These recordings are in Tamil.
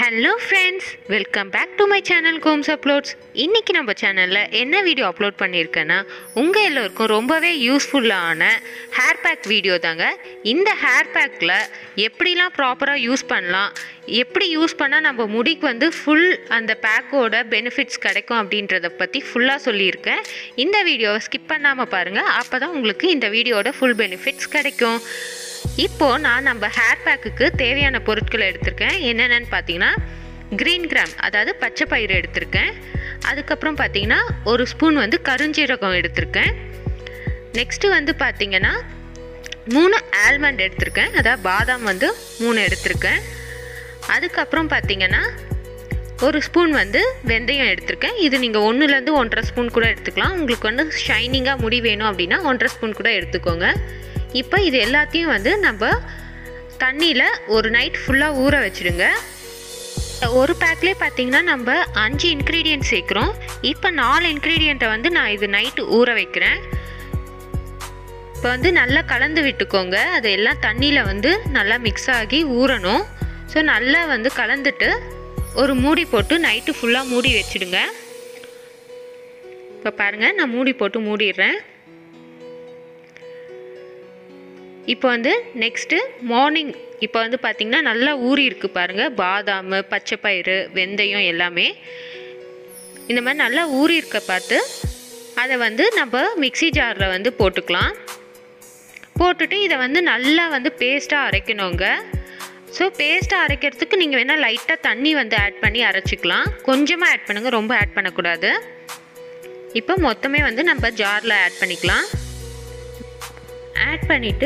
hello friends welcome back to my channel கோம்ஸ் அப்லோட்ஸ் இன்றைக்கி நம்ம சேனலில் என்ன வீடியோ அப்லோட் பண்ணியிருக்கேன்னா உங்கள் எல்லோருக்கும் ரொம்பவே யூஸ்ஃபுல்லான ஹேர் பேக் வீடியோ தாங்க இந்த ஹேர் பேக்கில் எப்படிலாம் ப்ராப்பராக யூஸ் பண்ணலாம் எப்படி யூஸ் பண்ணால் நம்ம முடிக்கு வந்து ஃபுல் அந்த பேக்கோட பெனிஃபிட்ஸ் கிடைக்கும் அப்படின்றத பற்றி ஃபுல்லாக சொல்லியிருக்கேன் இந்த வீடியோவை ஸ்கிப் பண்ணாமல் பாருங்கள் அப்போ தான் உங்களுக்கு இந்த வீடியோட ஃபுல் பெனிஃபிட்ஸ் கிடைக்கும் இப்போது நான் நம்ம ஹேர் பேக்குக்கு தேவையான பொருட்களை எடுத்திருக்கேன் என்னென்னு பார்த்தீங்கன்னா க்ரீன் கிராம் அதாவது பச்சை பயிறு எடுத்திருக்கேன் அதுக்கப்புறம் பார்த்தீங்கன்னா ஒரு ஸ்பூன் வந்து கருஞ்சீரகம் எடுத்திருக்கேன் நெக்ஸ்ட்டு வந்து பார்த்தீங்கன்னா மூணு ஆல்மண்ட் எடுத்திருக்கேன் அதாவது பாதாம் வந்து மூணு எடுத்திருக்கேன் அதுக்கப்புறம் பார்த்தீங்கன்னா ஒரு ஸ்பூன் வந்து வெந்தயம் எடுத்திருக்கேன் இது நீங்கள் ஒன்றுலேருந்து ஒன்றரை ஸ்பூன் கூட எடுத்துக்கலாம் உங்களுக்கு வந்து ஷைனிங்காக முடி வேணும் அப்படின்னா ஒன்றரை ஸ்பூன் கூட எடுத்துக்கோங்க இப்போ இது எல்லாத்தையும் வந்து நம்ம தண்ணியில் ஒரு நைட் ஃபுல்லாக ஊற வச்சுடுங்க ஒரு பேக்லேயே பார்த்தீங்கன்னா நம்ம அஞ்சு இன்க்ரீடியன்ட் சேர்க்குறோம் இப்போ நாலு இன்க்ரீடியண்ட்டை வந்து நான் இது நைட்டு ஊற வைக்கிறேன் இப்போ வந்து நல்லா கலந்து விட்டுக்கோங்க அது எல்லாம் தண்ணியில் வந்து நல்லா மிக்ஸ் ஆகி ஊறணும் ஸோ நல்லா வந்து கலந்துட்டு ஒரு மூடி போட்டு நைட்டு ஃபுல்லாக மூடி வச்சுடுங்க இப்போ பாருங்கள் நான் மூடி போட்டு மூடிடுறேன் இப்போ வந்து நெக்ஸ்ட்டு மார்னிங் இப்போ வந்து பார்த்திங்கன்னா நல்லா ஊறி இருக்குது பாருங்கள் பாதாம் பச்சைப்பயிறு வெந்தயம் எல்லாமே இந்த மாதிரி நல்லா ஊறி இருக்க பார்த்து அதை வந்து நம்ம மிக்சி ஜாரில் வந்து போட்டுக்கலாம் போட்டுட்டு இதை வந்து நல்லா வந்து பேஸ்ட்டாக அரைக்கணுங்க ஸோ பேஸ்ட்டாக அரைக்கிறதுக்கு நீங்கள் வேணால் லைட்டாக தண்ணி வந்து ஆட் பண்ணி அரைச்சிக்கலாம் கொஞ்சமாக ஆட் பண்ணுங்கள் ரொம்ப ஆட் பண்ணக்கூடாது இப்போ மொத்தமே வந்து நம்ம ஜாரில் ஆட் பண்ணிக்கலாம் ஆட் பண்ணிவிட்டு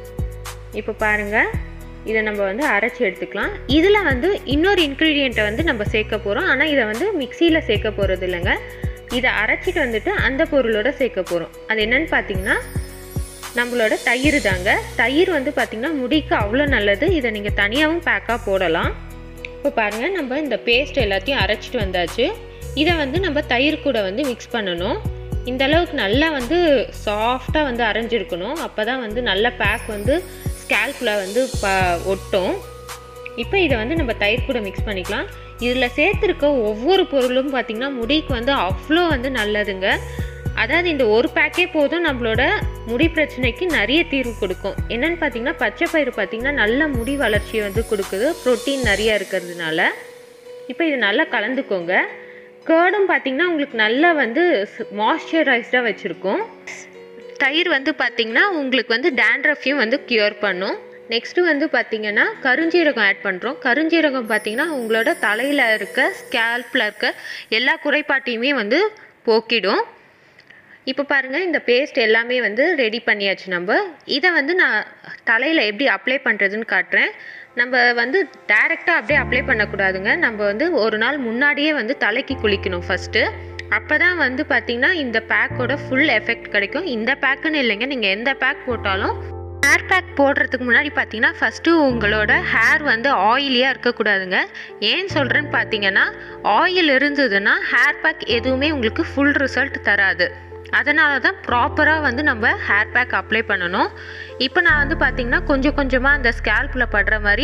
இப்போ பாருங்கள் இதை நம்ம வந்து அரைச்சி எடுத்துக்கலாம் இதில் வந்து இன்னொரு இன்க்ரீடியண்ட்டை வந்து நம்ம சேர்க்க போகிறோம் ஆனால் இதை வந்து மிக்சியில் சேர்க்க போகிறது இல்லைங்க இதை அரைச்சிட்டு வந்துட்டு அந்த பொருளோட சேர்க்க போகிறோம் அது என்னன்னு பார்த்தீங்கன்னா நம்மளோட தயிர் தாங்க தயிர் வந்து பார்த்திங்கன்னா முடிக்கு அவ்வளோ நல்லது இதை நீங்கள் தனியாகவும் பேக்காக போடலாம் இப்போ பாருங்கள் நம்ம இந்த பேஸ்ட் எல்லாத்தையும் அரைச்சிட்டு வந்தாச்சு இதை வந்து நம்ம தயிர் கூட வந்து மிக்ஸ் பண்ணணும் இந்த அளவுக்கு நல்லா வந்து சாஃப்டாக வந்து அரைஞ்சிருக்கணும் அப்போ தான் வந்து நல்ல பேக் வந்து ஸ்கேல்பில் வந்து ப ஒட்டும் இப்போ இதை வந்து நம்ம தயிர் கூட மிக்ஸ் பண்ணிக்கலாம் இதில் சேர்த்துருக்க ஒவ்வொரு பொருளும் பார்த்திங்கன்னா முடிக்கு வந்து அவ்வளோ வந்து நல்லதுங்க அதாவது இந்த ஒரு பேக்கே போதும் நம்மளோட முடி பிரச்சனைக்கு நிறைய தீர்வு கொடுக்கும் என்னென்னு பார்த்தீங்கன்னா பச்சை பயிறு பார்த்திங்கன்னா நல்ல முடி வளர்ச்சியை வந்து கொடுக்குது ப்ரோட்டீன் நிறைய இருக்கிறதுனால இப்போ இது நல்லா கலந்துக்கோங்க கேர்டும் பார்த்திங்கன்னா உங்களுக்கு நல்லா வந்து மாய்ஸ்சரைஸ்டாக வச்சுருக்கும் தயிர் வந்து பார்த்திங்கன்னா உங்களுக்கு வந்து டேண்ட்ரஃபையும் வந்து க்யூர் பண்ணும் நெக்ஸ்ட்டு வந்து பார்த்திங்கன்னா கருஞ்சீரகம் ஆட் பண்ணுறோம் கருஞ்சீரகம் பார்த்திங்கன்னா உங்களோட தலையில் இருக்க ஸ்கேல்பில் இருக்க எல்லா குறைபாட்டையுமே வந்து போக்கிடும் இப்போ பாருங்கள் இந்த பேஸ்ட் எல்லாமே வந்து ரெடி பண்ணியாச்சு நம்ம இதை வந்து நான் தலையில் எப்படி அப்ளை பண்ணுறதுன்னு காட்டுறேன் நம்ம வந்து டைரெக்டாக அப்படியே அப்ளை பண்ணக்கூடாதுங்க நம்ம வந்து ஒரு நாள் முன்னாடியே வந்து தலைக்கு குளிக்கணும் ஃபஸ்ட்டு அப்போ தான் வந்து பார்த்திங்கன்னா இந்த பேக்கோட ஃபுல் எஃபெக்ட் கிடைக்கும் இந்த பேக்குன்னு இல்லைங்க நீங்கள் எந்த பேக் போட்டாலும் ஹேர் பேக் போடுறதுக்கு முன்னாடி பார்த்தீங்கன்னா ஃபஸ்ட்டு உங்களோட ஹேர் வந்து ஆயிலியாக இருக்கக்கூடாதுங்க ஏன் சொல்கிறேன்னு பார்த்தீங்கன்னா ஆயில் இருந்ததுன்னா ஹேர் பேக் எதுவுமே உங்களுக்கு ஃபுல் ரிசல்ட் தராது அதனால தான் ப்ராப்பராக வந்து நம்ம ஹேர் பேக் அப்ளை பண்ணணும் இப்போ நான் வந்து பார்த்திங்கன்னா கொஞ்சம் கொஞ்சமாக அந்த ஸ்கேல்பில் படுற மாதிரி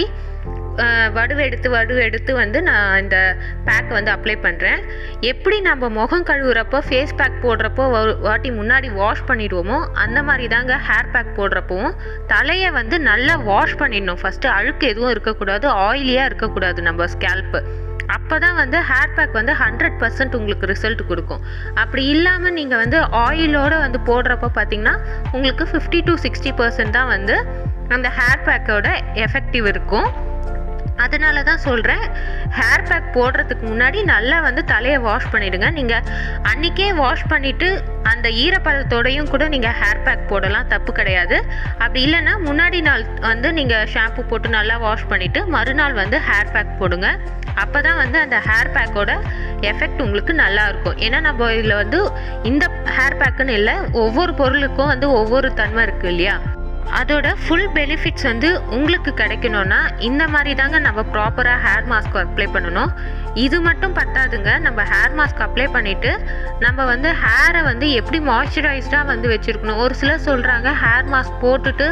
வடுவு எடுத்து வடுவு எடுத்து வந்து நான் இந்த பேக் வந்து அப்ளை பண்ணுறேன் எப்படி நம்ம முகம் கழுவுறப்போ ஃபேஸ் பேக் போடுறப்போ ஒரு வாட்டி முன்னாடி வாஷ் பண்ணிடுவோமோ அந்த மாதிரி தாங்க ஹேர் பேக் போடுறப்பவும் தலையை வந்து நல்லா வாஷ் பண்ணிடணும் ஃபஸ்ட்டு அழுக்கு எதுவும் இருக்கக்கூடாது ஆயிலியாக இருக்கக்கூடாது நம்ம ஸ்கேல்ப்பு அப்போ தான் வந்து ஹேர் பேக் வந்து ஹண்ட்ரட் பர்சன்ட் உங்களுக்கு ரிசல்ட் கொடுக்கும் அப்படி இல்லாமல் நீங்கள் வந்து ஆயிலோடு வந்து போடுறப்போ பார்த்தீங்கன்னா உங்களுக்கு ஃபிஃப்டி டு சிக்ஸ்டி பர்சன்ட் தான் வந்து அந்த ஹேர் பேக்கோட எஃபெக்டிவ் இருக்கும் அதனால தான் சொல்கிறேன் ஹேர் பேக் போடுறதுக்கு முன்னாடி நல்லா வந்து தலையை வாஷ் பண்ணிவிடுங்க நீங்கள் அன்றைக்கே வாஷ் பண்ணிவிட்டு அந்த ஈரப்பதத்தோடையும் கூட நீங்கள் ஹேர் பேக் போடலாம் தப்பு கிடையாது அப்படி இல்லைன்னா முன்னாடி நாள் வந்து நீங்கள் ஷாம்பு போட்டு நல்லா வாஷ் பண்ணிவிட்டு மறுநாள் வந்து ஹேர் பேக் போடுங்க அப்போ தான் வந்து அந்த ஹேர் பேக்கோட எஃபெக்ட் உங்களுக்கு நல்லா இருக்கும் ஏன்னா நம்ம இதில் வந்து இந்த ஹேர் பேக்குன்னு இல்லை ஒவ்வொரு பொருளுக்கும் வந்து ஒவ்வொரு தன்மை இருக்குது இல்லையா அதோட ஃபுல் பெனிஃபிட்ஸ் வந்து உங்களுக்கு கிடைக்கணும்னா இந்த மாதிரி தாங்க நம்ம ப்ராப்பராக ஹேர் மாஸ்க் அப்ளை பண்ணணும் இது மட்டும் பத்தாதுங்க நம்ம ஹேர் மாஸ்க் அப்ளை பண்ணிவிட்டு நம்ம வந்து ஹேரை வந்து எப்படி மாய்ஸ்சரைஸ்டாக வந்து வச்சுருக்கணும் ஒரு சிலர் சொல்கிறாங்க ஹேர் மாஸ்க் போட்டுட்டு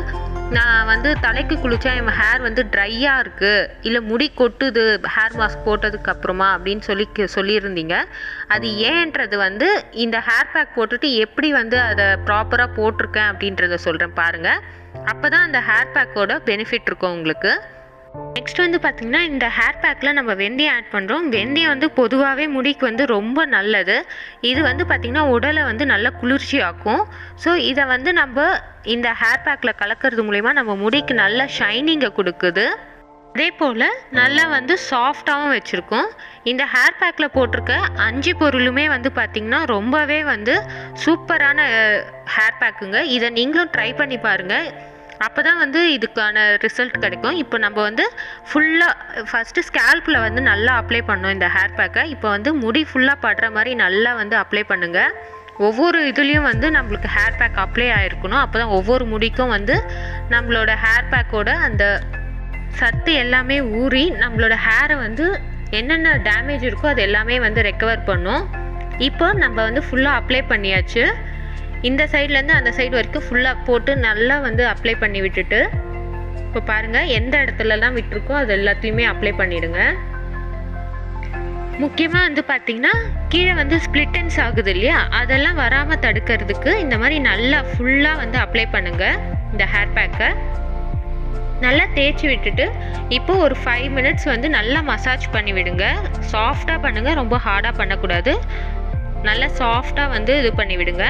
நான் வந்து தலைக்கு குளிச்சா என் ஹேர் வந்து ட்ரையாக இருக்குது இல்லை முடி கொட்டுது ஹேர் மாஸ்க் போட்டதுக்கு அப்புறமா அப்படின்னு சொல்லி கே- சொல்லியிருந்தீங்க அது ஏன்றது வந்து இந்த ஹேர் பேக் போட்டுட்டு எப்படி வந்து அதை ப்ராப்பராக போட்டிருக்கேன் அப்படின்றத சொல்கிறேன் பாருங்கள் அப்போ தான் அந்த ஹேர் பேக்கோட பெனிஃபிட் இருக்கும் உங்களுக்கு நெக்ஸ்ட் வந்து பார்த்திங்கன்னா இந்த ஹேர் பேக்கில் நம்ம வெந்தயம் ஆட் பண்ணுறோம் வெந்தயம் வந்து பொதுவாகவே முடிக்கு வந்து ரொம்ப நல்லது இது வந்து பார்த்திங்கன்னா உடலை வந்து நல்லா குளிர்ச்சியாக்கும் ஸோ இதை வந்து நம்ம இந்த ஹேர் பேக்கில் கலக்கிறது மூலிமா நம்ம முடிக்கு நல்ல ஷைனிங்கை கொடுக்குது அதே போல் நல்லா வந்து சாஃப்டாகவும் வச்சுருக்கோம் இந்த ஹேர் பேக்கில் போட்டிருக்க அஞ்சு பொருளுமே வந்து பார்த்திங்கன்னா ரொம்பவே வந்து சூப்பரான ஹேர் பேக்குங்க இதை நீங்களும் ட்ரை பண்ணி பாருங்கள் அப்போ தான் வந்து இதுக்கான ரிசல்ட் கிடைக்கும் இப்போ நம்ம வந்து ஃபுல்லாக ஃபஸ்ட்டு ஸ்கேல்பில் வந்து நல்லா அப்ளை பண்ணோம் இந்த ஹேர் பேக்கை இப்போ வந்து முடி ஃபுல்லாக படுற மாதிரி நல்லா வந்து அப்ளை பண்ணுங்கள் ஒவ்வொரு இதுலேயும் வந்து நம்மளுக்கு ஹேர் பேக் அப்ளை ஆகிருக்கணும் அப்போ தான் ஒவ்வொரு முடிக்கும் வந்து நம்மளோட ஹேர் பேக்கோட அந்த சத்து எல்லாமே ஊறி நம்மளோட ஹேரை வந்து என்னென்ன டேமேஜ் இருக்கோ அது எல்லாமே வந்து ரெக்கவர் பண்ணும் இப்போ நம்ம வந்து ஃபுல்லாக அப்ளை பண்ணியாச்சு இந்த சைட்லேருந்து அந்த சைடு வரைக்கும் ஃபுல்லாக போட்டு நல்லா வந்து அப்ளை பண்ணி விட்டுட்டு இப்போ பாருங்கள் எந்த இடத்துலலாம் விட்டுருக்கோ அது எல்லாத்தையுமே அப்ளை பண்ணிடுங்க முக்கியமாக வந்து பார்த்தீங்கன்னா கீழே வந்து ஸ்ப்ளிட்டன்ஸ் ஆகுது இல்லையா அதெல்லாம் வராமல் தடுக்கிறதுக்கு இந்த மாதிரி நல்லா ஃபுல்லாக வந்து அப்ளை பண்ணுங்கள் இந்த ஹேர் பேக்கை நல்லா தேய்ச்சி விட்டுட்டு இப்போ ஒரு ஃபைவ் மினிட்ஸ் வந்து நல்லா மசாஜ் பண்ணி விடுங்க சாஃப்டாக பண்ணுங்கள் ரொம்ப ஹார்டாக பண்ணக்கூடாது நல்லா சாஃப்டாக வந்து இது பண்ணி விடுங்க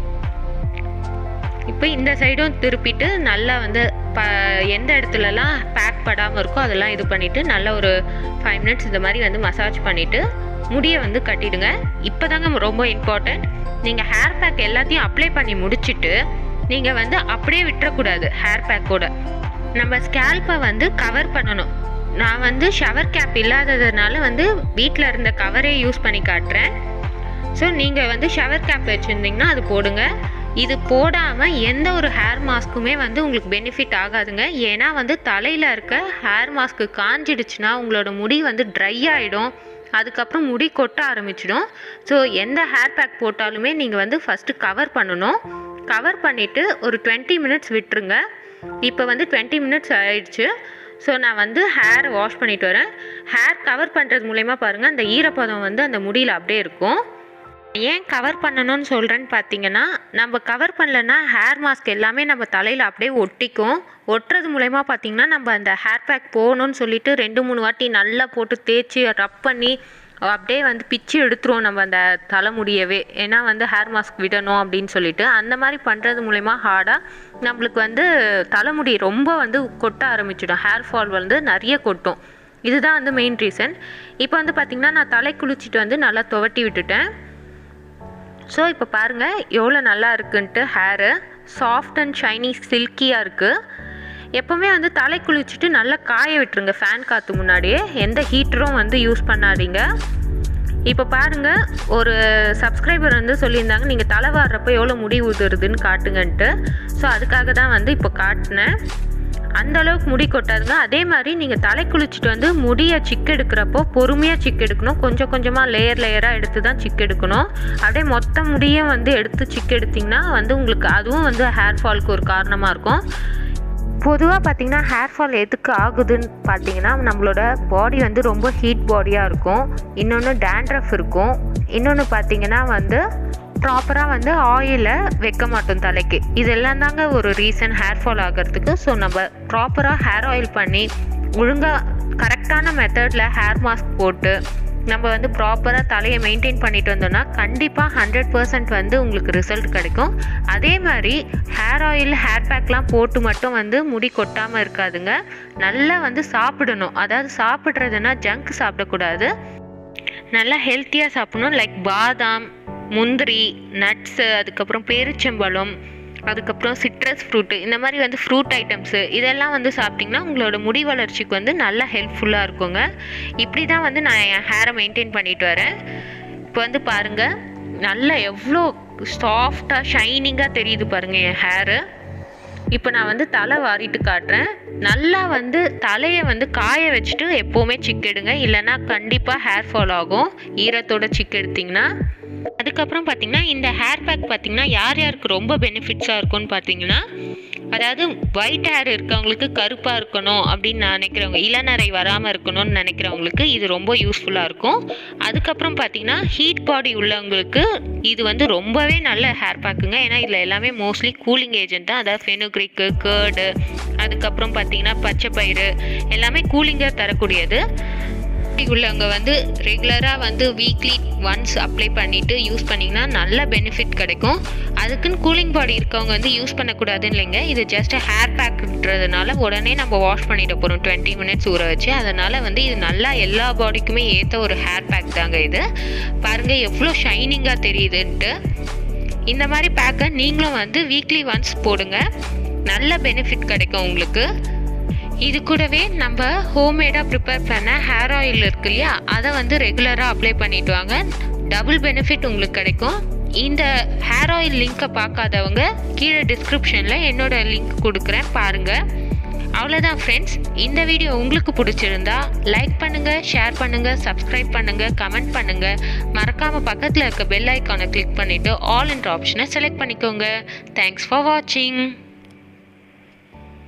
இப்போ இந்த சைடும் திருப்பிட்டு நல்லா வந்து ப எந்த இடத்துலலாம் பேக் படாமல் இருக்கோ அதெல்லாம் இது பண்ணிவிட்டு நல்லா ஒரு ஃபைவ் மினிட்ஸ் இந்த மாதிரி வந்து மசாஜ் பண்ணிவிட்டு முடியை வந்து கட்டிடுங்க இப்போ தாங்க ரொம்ப இம்பார்ட்டண்ட் நீங்கள் ஹேர் பேக் எல்லாத்தையும் அப்ளை பண்ணி முடிச்சிட்டு நீங்கள் வந்து அப்படியே விட்டுறக்கூடாது ஹேர் பேக்கோட நம்ம ஸ்கேல்பை வந்து கவர் பண்ணணும் நான் வந்து ஷவர் கேப் இல்லாததுனால வந்து வீட்டில் இருந்த கவரே யூஸ் பண்ணி காட்டுறேன் ஸோ நீங்கள் வந்து ஷவர் கேப் வச்சுருந்தீங்கன்னா அது போடுங்க இது போடாமல் எந்த ஒரு ஹேர் மாஸ்க்குமே வந்து உங்களுக்கு பெனிஃபிட் ஆகாதுங்க ஏன்னா வந்து தலையில் இருக்க ஹேர் மாஸ்க்கு காஞ்சிடுச்சுன்னா உங்களோட முடி வந்து ட்ரை ஆகிடும் அதுக்கப்புறம் முடி கொட்ட ஆரம்பிச்சிடும் ஸோ எந்த ஹேர் பேக் போட்டாலுமே நீங்கள் வந்து ஃபஸ்ட்டு கவர் பண்ணணும் கவர் பண்ணிவிட்டு ஒரு டுவெண்ட்டி மினிட்ஸ் விட்டுருங்க இப்போ வந்து டுவெண்ட்டி மினிட்ஸ் ஆயிடுச்சு ஸோ நான் வந்து ஹேர் வாஷ் பண்ணிட்டு வரேன் ஹேர் கவர் பண்ணுறது மூலயமா பாருங்கள் அந்த ஈரப்பதம் வந்து அந்த முடியில் அப்படியே இருக்கும் ஏன் கவர் பண்ணணும்னு சொல்கிறேன்னு பார்த்தீங்கன்னா நம்ம கவர் பண்ணலன்னா ஹேர் மாஸ்க் எல்லாமே நம்ம தலையில் அப்படியே ஒட்டிக்கும் ஒட்டுறது மூலயமா பார்த்தீங்கன்னா நம்ம அந்த ஹேர் பேக் போகணும்னு சொல்லிட்டு ரெண்டு மூணு வாட்டி நல்லா போட்டு தேய்ச்சி ரப் பண்ணி அப்படியே வந்து பிச்சு எடுத்துருவோம் நம்ம அந்த தலைமுடியவே ஏன்னா வந்து ஹேர் மாஸ்க் விடணும் அப்படின்னு சொல்லிட்டு அந்த மாதிரி பண்ணுறது மூலயமா ஹார்டாக நம்மளுக்கு வந்து தலைமுடி ரொம்ப வந்து கொட்ட ஆரம்பிச்சிடும் ஹேர் ஃபால் வந்து நிறைய கொட்டும் இதுதான் வந்து மெயின் ரீசன் இப்போ வந்து பார்த்திங்கன்னா நான் தலை குளிச்சுட்டு வந்து நல்லா துவட்டி விட்டுட்டேன் ஸோ இப்போ பாருங்கள் எவ்வளோ நல்லா இருக்குன்ட்டு ஹேரு சாஃப்ட் அண்ட் ஷைனி சில்கியாக இருக்குது எப்போவுமே வந்து தலை குளிச்சுட்டு நல்லா காய விட்டுருங்க ஃபேன் காற்று முன்னாடியே எந்த ஹீட்டரும் வந்து யூஸ் பண்ணாதீங்க இப்போ பாருங்கள் ஒரு சப்ஸ்கிரைபர் வந்து சொல்லியிருந்தாங்க நீங்கள் தலை வாடுறப்போ எவ்வளோ முடி உதுருதுன்னு காட்டுங்கன்ட்டு ஸோ அதுக்காக தான் வந்து இப்போ காட்டினேன் அந்த அளவுக்கு முடி கொட்டாதுங்க அதே மாதிரி நீங்கள் தலை குளிச்சுட்டு வந்து முடியை சிக்கு எடுக்கிறப்போ பொறுமையாக சிக்கு எடுக்கணும் கொஞ்சம் கொஞ்சமாக லேயர் லேயராக எடுத்து தான் சிக்கு எடுக்கணும் அப்படியே மொத்த முடியும் வந்து எடுத்து சிக்கு எடுத்திங்கன்னா வந்து உங்களுக்கு அதுவும் வந்து ஹேர் ஃபால்க்கு ஒரு காரணமாக இருக்கும் பொதுவாக பார்த்தீங்கன்னா ஹேர் ஃபால் எதுக்கு ஆகுதுன்னு பார்த்தீங்கன்னா நம்மளோட பாடி வந்து ரொம்ப ஹீட் பாடியாக இருக்கும் இன்னொன்று டேண்ட்ரஃப் இருக்கும் இன்னொன்று பார்த்தீங்கன்னா வந்து ப்ராப்பராக வந்து ஆயிலை வைக்க மாட்டோம் தலைக்கு இதெல்லாம் தாங்க ஒரு ரீசன் ஹேர் ஃபால் ஆகிறதுக்கு ஸோ நம்ம ப்ராப்பராக ஹேர் ஆயில் பண்ணி ஒழுங்காக கரெக்டான மெத்தடில் ஹேர் மாஸ்க் போட்டு நம்ம வந்து ப்ராப்பராக தலையை மெயின்டைன் பண்ணிட்டு வந்தோம்னா கண்டிப்பாக ஹண்ட்ரட் பர்சன்ட் வந்து உங்களுக்கு ரிசல்ட் கிடைக்கும் அதே மாதிரி ஹேர் ஆயில் ஹேர் பேக்லாம் போட்டு மட்டும் வந்து முடி கொட்டாமல் இருக்காதுங்க நல்லா வந்து சாப்பிடணும் அதாவது சாப்பிட்றதுனா ஜங்க் சாப்பிடக்கூடாது நல்லா ஹெல்த்தியாக சாப்பிடணும் லைக் பாதாம் முந்திரி நட்ஸு அதுக்கப்புறம் பேரிச்சம்பழம் அதுக்கப்புறம் சிட்ரஸ் ஃப்ரூட்டு இந்த மாதிரி வந்து ஃப்ரூட் ஐட்டம்ஸு இதெல்லாம் வந்து சாப்பிட்டிங்கன்னா உங்களோட முடி வளர்ச்சிக்கு வந்து நல்லா ஹெல்ப்ஃபுல்லாக இருக்குங்க இப்படி தான் வந்து நான் என் ஹேரை மெயின்டைன் பண்ணிட்டு வரேன் இப்போ வந்து பாருங்கள் நல்லா எவ்வளோ சாஃப்டாக ஷைனிங்காக தெரியுது பாருங்கள் என் ஹேரு இப்போ நான் வந்து தலை வாரிட்டு காட்டுறேன் நல்லா வந்து தலையை வந்து காய வச்சுட்டு எப்போவுமே சிக்கு எடுங்க இல்லைன்னா கண்டிப்பாக ஹேர் ஃபால் ஆகும் ஈரத்தோட சிக்கு எடுத்திங்கன்னா அதுக்கப்புறம் பார்த்தீங்கன்னா இந்த ஹேர் பேக் பார்த்தீங்கன்னா யார் யாருக்கு ரொம்ப பெனிஃபிட்ஸாக இருக்கும்னு பார்த்தீங்கன்னா அதாவது ஒயிட் ஹேர் இருக்கவங்களுக்கு கருப்பாக இருக்கணும் அப்படின்னு நினைக்கிறவங்க இளநரை வராமல் இருக்கணும்னு நினைக்கிறவங்களுக்கு இது ரொம்ப யூஸ்ஃபுல்லாக இருக்கும் அதுக்கப்புறம் பார்த்தீங்கன்னா ஹீட் பாடி உள்ளவங்களுக்கு இது வந்து ரொம்பவே நல்ல ஹேர் பேக்குங்க ஏன்னா இதில் எல்லாமே மோஸ்ட்லி கூலிங் ஏஜென்ட் தான் அதாவது ஃபெனுக்ரிக்கு கேர்டு அதுக்கப்புறம் பார்த்தீங்கன்னா பச்சை பயிறு எல்லாமே கூலிங்காக தரக்கூடியது உள்ளவங்க வந்து ரெகுலராக வந்து வீக்லி ஒன்ஸ் அப்ளை பண்ணிவிட்டு யூஸ் பண்ணிங்கன்னா நல்ல பெனிஃபிட் கிடைக்கும் அதுக்குன்னு கூலிங் பாடி இருக்கவங்க வந்து யூஸ் பண்ணக்கூடாதுன்னு இல்லைங்க இது ஜஸ்ட் ஹேர் பேக்குன்றதுனால உடனே நம்ம வாஷ் பண்ணிட போகிறோம் டுவெண்ட்டி மினிட்ஸ் ஊற வச்சு அதனால் வந்து இது நல்லா எல்லா பாடிக்குமே ஏற்ற ஒரு ஹேர் பேக் தாங்க இது பாருங்கள் எவ்வளோ ஷைனிங்காக தெரியுதுன்ட்டு இந்த மாதிரி பேக்கை நீங்களும் வந்து வீக்லி ஒன்ஸ் போடுங்க நல்ல பெனிஃபிட் கிடைக்கும் உங்களுக்கு இது கூடவே நம்ம ஹோம்மேடாக ப்ரிப்பேர் பண்ண ஹேர் ஆயில் இருக்கு இல்லையா அதை வந்து ரெகுலராக அப்ளை பண்ணிட்டு வாங்க டபுள் பெனிஃபிட் உங்களுக்கு கிடைக்கும் இந்த ஹேர் ஆயில் லிங்க்கை பார்க்காதவங்க கீழே டிஸ்கிரிப்ஷனில் என்னோட லிங்க் கொடுக்குறேன் பாருங்கள் அவ்வளோதான் ஃப்ரெண்ட்ஸ் இந்த வீடியோ உங்களுக்கு பிடிச்சிருந்தா லைக் பண்ணுங்கள் ஷேர் பண்ணுங்கள் சப்ஸ்கிரைப் பண்ணுங்கள் கமெண்ட் பண்ணுங்கள் மறக்காமல் பக்கத்தில் இருக்க பெல் ஐக்கானை கிளிக் பண்ணிவிட்டு ஆல் என்ற ஆப்ஷனை செலக்ட் பண்ணிக்கோங்க தேங்க்ஸ் ஃபார் வாட்சிங்